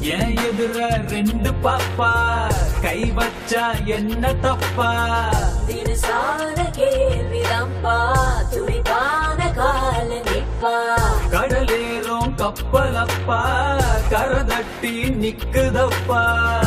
ஏன் எதிர ரெண்டு பாப்பா கை வச்சா என்ன தப்பா தினசான கேள்விதம்பா துடிப்பான கால நிற்பா கடலேறும் கப்பலப்பா கரதட்டி நிக்குதப்பா